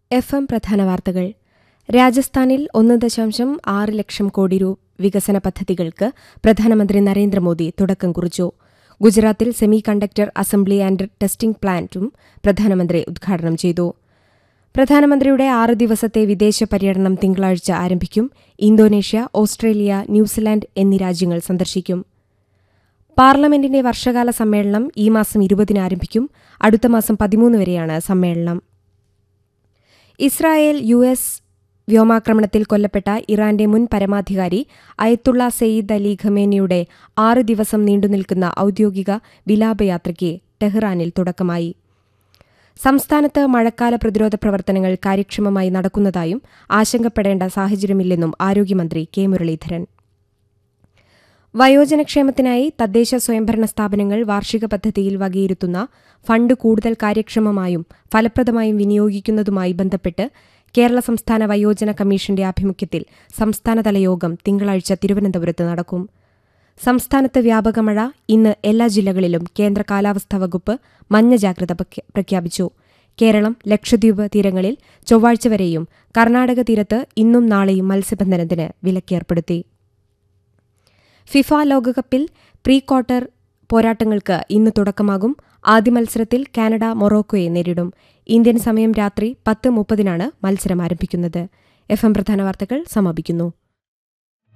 F M പ്രധാന വാർത്തകൾ രാജസ്ഥാനിൽ ഒന്ന് ദശാംശം ആറ് ലക്ഷം കോടി രൂപ വികസന പദ്ധതികൾക്ക് പ്രധാനമന്ത്രി നരേന്ദ്രമോദി തുടക്കം കുറിച്ചു ഗുജറാത്തിൽ semiconductor assembly and testing പ്ലാന്റും പ്രധാനമന്ത്രി ഉദ്ഘാടനം ചെയ്തു പ്രധാനമന്ത്രിയുടെ ആറ് ദിവസത്തെ വിദേശ പര്യടനം തിങ്കളാഴ്ച ആരംഭിക്കും ഇന്തോനേഷ്യ ഓസ്ട്രേലിയ ന്യൂസിലാൻഡ് എന്നീ രാജ്യങ്ങൾ സന്ദർശിക്കും പാർലമെന്റിന്റെ വർഷകാല സമ്മേളനം ഈ മാസം ഇരുപതിന് ആരംഭിക്കും അടുത്ത മാസം പതിമൂന്ന് വരെയാണ് സമ്മേളനം ഇസ്രായേൽ യു എസ് വ്യോമാക്രമണത്തിൽ കൊല്ലപ്പെട്ട ഇറാന്റെ മുൻ പരമാധികാരി അയത്തുള്ള സെയ്ദ് അലി ഖമേനിയുടെ ആറ് ദിവസം നീണ്ടുനിൽക്കുന്ന ഔദ്യോഗിക വിലാപയാത്രയ്ക്ക് ടെഹ്റാനിൽ തുടക്കമായി സംസ്ഥാനത്ത് മഴക്കാല പ്രതിരോധ പ്രവർത്തനങ്ങൾ കാര്യക്ഷമമായി നടക്കുന്നതായും ആശങ്കപ്പെടേണ്ട സാഹചര്യമില്ലെന്നും ആരോഗ്യമന്ത്രി കെ മുരളീധരൻ വയോജനക്ഷേമത്തിനായി തദ്ദേശ സ്വയംഭരണ സ്ഥാപനങ്ങൾ വാർഷിക പദ്ധതിയിൽ വകയിരുത്തുന്ന ഫണ്ട് കൂടുതൽ കാര്യക്ഷമമായും ഫലപ്രദമായും വിനിയോഗിക്കുന്നതുമായി ബന്ധപ്പെട്ട് കേരള സംസ്ഥാന വയോജന കമ്മീഷന്റെ ആഭിമുഖ്യത്തിൽ സംസ്ഥാനതല യോഗം തിങ്കളാഴ്ച തിരുവനന്തപുരത്ത് നടക്കും സംസ്ഥാനത്ത് വ്യാപക മഴ ഇന്ന് എല്ലാ ജില്ലകളിലും കേന്ദ്ര കാലാവസ്ഥാ വകുപ്പ് മഞ്ഞ ജാഗ്രത പ്രഖ്യ- പ്രഖ്യാപിച്ചു കേരളം ലക്ഷദ്വീപ് തീരങ്ങളിൽ ചൊവ്വാഴ്ച വരെയും കർണാടക തീരത്ത് ഇന്നും നാളെയും മത്സ്യബന്ധനത്തിന് വിലക്കേർപ്പെടുത്തി ഫിഫ ലോകകപ്പിൽ പ്രീ ക്വാർട്ടർ പോരാട്ടങ്ങൾക്ക് ഇന്ന് തുടക്കമാകും ആദ്യ മത്സരത്തിൽ കാനഡ മൊറോക്കോയെ നേരിടും ഇന്ത്യൻ സമയം രാത്രി പത്ത് മുപ്പതിനാണ് മത്സരം ആരംഭിക്കുന്നത് എഫ് എം പ്രധാന വാർത്തകൾ സമാപിക്കുന്നു